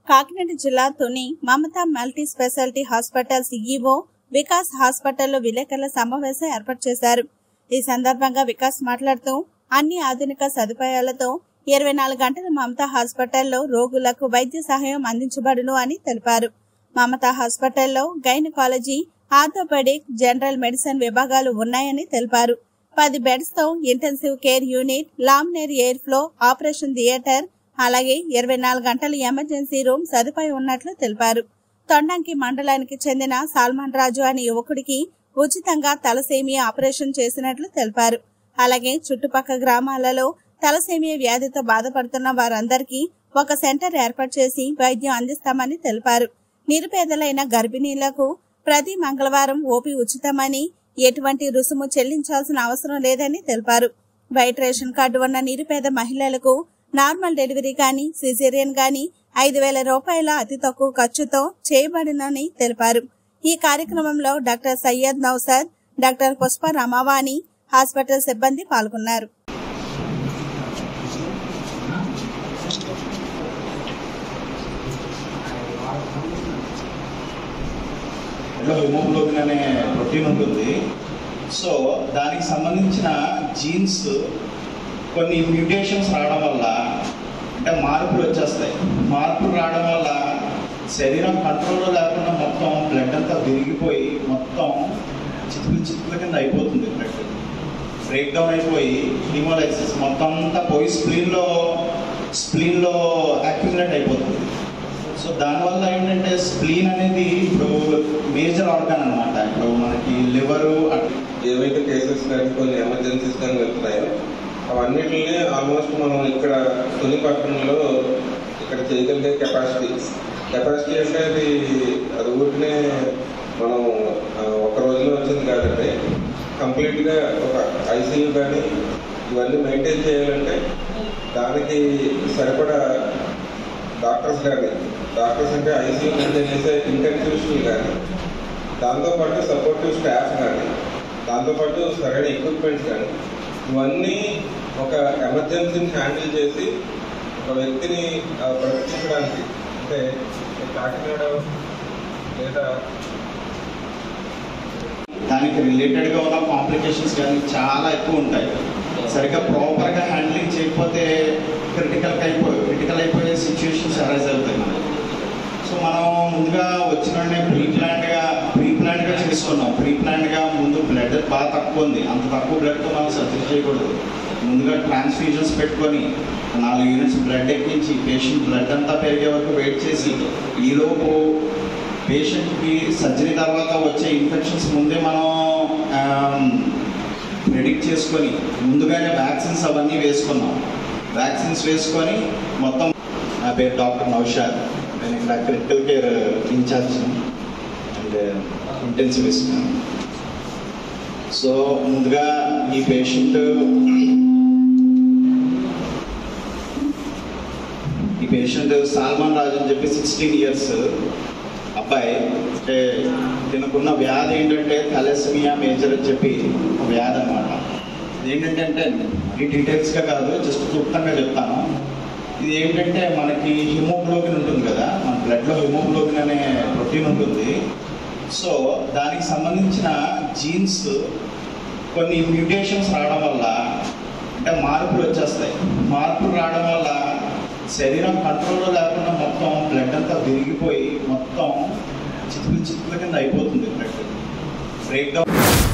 కాకినాడ జిల్లా Tuni Mamata multi speciality hospital CEO Vikas హాస్పిటల్లో విలేకరుల సమావేశం ఏర్పాటు చేశారు ఈ సందర్భంగా వికాస్ మాట్లాడుతూ అన్ని ఆధునిక సదుపాయాలతో ఇరవై నాలుగు గంటల మమతా హాస్పిటల్లో రోగులకు వైద్య సహాయం అందించబడును అని తెలిపారు మమతా హాస్పిటల్లో గైనకాలజీ ఆర్థోపెడిక్ జనరల్ మెడిసిన్ విభాగాలు ఉన్నాయని తెలిపారు పది బెడ్స్ తో intensive care unit laminar air flow operation theatre అలాగే ఇరవై నాలుగు గంటల ఎమర్జెన్సీ రూమ్ సదుపాయం ఉన్నట్లు తెలిపారు తొండంకి మండలానికి చెందిన సాల్మాన్ రాజు అనే యువకుడికి ఉచితంగా తలసేమియా ఆపరేషన్ చేసినట్లు తెలిపారు అలాగే చుట్టుపక్కల గ్రామాలలో తలసేమియా వ్యాధితో బాధపడుతున్న వారందరికీ ఒక సెంటర్ ఏర్పాటు చేసి వైద్యం అందిస్తామని తెలిపారు నిరుపేదలైన గర్భిణీలకు ప్రతి మంగళవారం ఓపీ ఉచితమని ఎటువంటి రుసుము చెల్లించాల్సిన అవసరం లేదని తెలిపారు వైట్ రేషన్ కార్డు ఉన్న నిరుపేద మహిళలకు నార్మల్ డెలివరీ గాని సిజేరియన్ గాని ఐదు వేల రూపాయల అతి తక్కువ ఖర్చుతో చేయబడినని తెలిపారు ఈ కార్యక్రమంలో doctor Syed Naushad doctor Pushpa Ramavani hospital సిబ్బంది పాల్గొన్నారు ఇందులో హిమోగ్లోబిన్ అనే ప్రోటీన్ ఉంటుంది సో దానికి సంబంధించిన జీన్స్ కొన్ని మ్యూటేషన్స్ రావడం వల్ల అంటే మార్పులు వచ్చేస్తాయి మార్పులు రావడం వల్ల శరీరం కంట్రోల్లో లేకుండా మొత్తం బ్లడ్ అంతా విరిగిపోయి మొత్తం చితుకులు చితుకుల కింద అయిపోతుంది బ్లడ్ బ్రేక్ డౌన్ అయిపోయి హిమోలైసిస్ మొత్తం అంతా పోయి స్ప్లీన్లో స్ప్లీన్లో అక్యుములేట్ అయిపోతుంది సో దానివల్ల ఏంటంటే స్ప్లీన్ అనేది ఇప్పుడు మేజర్ ఆర్గాన్ అన్నమాట ఇప్పుడు మనకి లివరు ఏవైతే కేసెస్ కానీ కొన్ని ఎమర్జెన్సీస్ కానీ వెళ్తున్నాయో అవన్నిటిని ఆల్మోస్ట్ మనం ఇక్కడ తొలి పట్టణంలో ఇక్కడ చేయగలిగే కెపాసిటీ కెపాసిటీ అంటే అది అది ఊరికనే మనం ఆ, ఒక రోజులో వచ్చింది కాదండి కంప్లీట్గా ఒక ఐసీయూ కానీ ఇవన్నీ మెయింటైన్ చేయాలంటే దానికి సరిపడా డాక్టర్స్ కానీ డాక్టర్స్ అంటే ఐసీయూ మెయింటైన్ చేసే ఇంటెన్సివిస్టులు కానీ దాంతోపాటు సపోర్టివ్ స్టాఫ్ కానీ దాంతోపాటు సరైన ఎక్విప్మెంట్స్ కానీ ఇవన్నీ ఒక ఎమర్జెన్సీని హ్యాండిల్ చేసి ఒక వ్యక్తిని ఆ, బ్రతికించడానికి అంటే కాకినాడ లేదా దానికి రిలేటెడ్గా ఉన్న కాంప్లికేషన్స్ కానీ చాలా ఎక్కువ ఉంటాయి సరిగ్గా ప్రాపర్గా హ్యాండ్లింగ్ చేయకపోతే క్రిటికల్ అయిపోయి క్రిటికల్ అయిపోయే సిచ్యువేషన్స్ అరైజ్ అవుతాయి మనకి సో మనం ముందుగా వచ్చిన వెంటనే ప్రీ ప్లాన్డ్గా ప్రీ ప్లాన్డ్గా చేసుకున్నాం ప్రీ ప్లాన్డ్గా ముందు బ్లడ్ బాగా తక్కువ ఉంది అంత తక్కువ బ్లడ్తో మనం సర్జరీ చేయకూడదు ముందుగా ట్రాన్స్ఫ్యూజన్స్ పెట్టుకొని నాలుగు యూనిట్స్ బ్లడ్ ఎక్కించి పేషెంట్ బ్లడ్ అంతా పెరిగే వరకు వెయిట్ చేసి ఈలోపు పేషెంట్కి సర్జరీ తర్వాత వచ్చే ఇన్ఫెక్షన్స్ ముందే మనం ప్రెడిక్ట్ చేసుకొని ముందుగానే వ్యాక్సిన్స్ అవన్నీ వేసుకున్నాం వ్యాక్సిన్స్ వేసుకొని మొత్తం నా పేరు డాక్టర్ నౌషాద్ నేను ఇక్కడ critical care incharge and intensivist so ముందుగా ఈ పేషెంట్ ఈ పేషెంట్ సాల్మాన్ రాజు అని చెప్పి సిక్స్టీన్ ఇయర్స్ అబ్బాయి అంటే దీనికున్న వ్యాధి ఏంటంటే థాలెస్మియా మేజర్ అని చెప్పి ఒక వ్యాధి అనమాట ఏంటంటే అంటే ఈ డీటెయిల్స్గా కాదు జస్ట్ క్లుప్తంగా చెప్తాను ఇది ఏంటంటే మనకి హిమోగ్లోబిన్ ఉంటుంది కదా మన బ్లడ్లో హిమోగ్లోబిన్ అనే ప్రోటీన్ ఉంటుంది సో దానికి సంబంధించిన జీన్స్ కొన్ని మ్యూటేషన్స్ రావడం వల్ల అంటే మార్పులు వచ్చేస్తాయి మార్పులు రావడం వల్ల శరీరం కంట్రోల్లో లేకుండా మొత్తం బ్లడ్ అంతా విరిగిపోయి మొత్తం చితుకులు చితుకుల కింద అయిపోతుంది బ్లడ్ బ్రేక్ డౌన్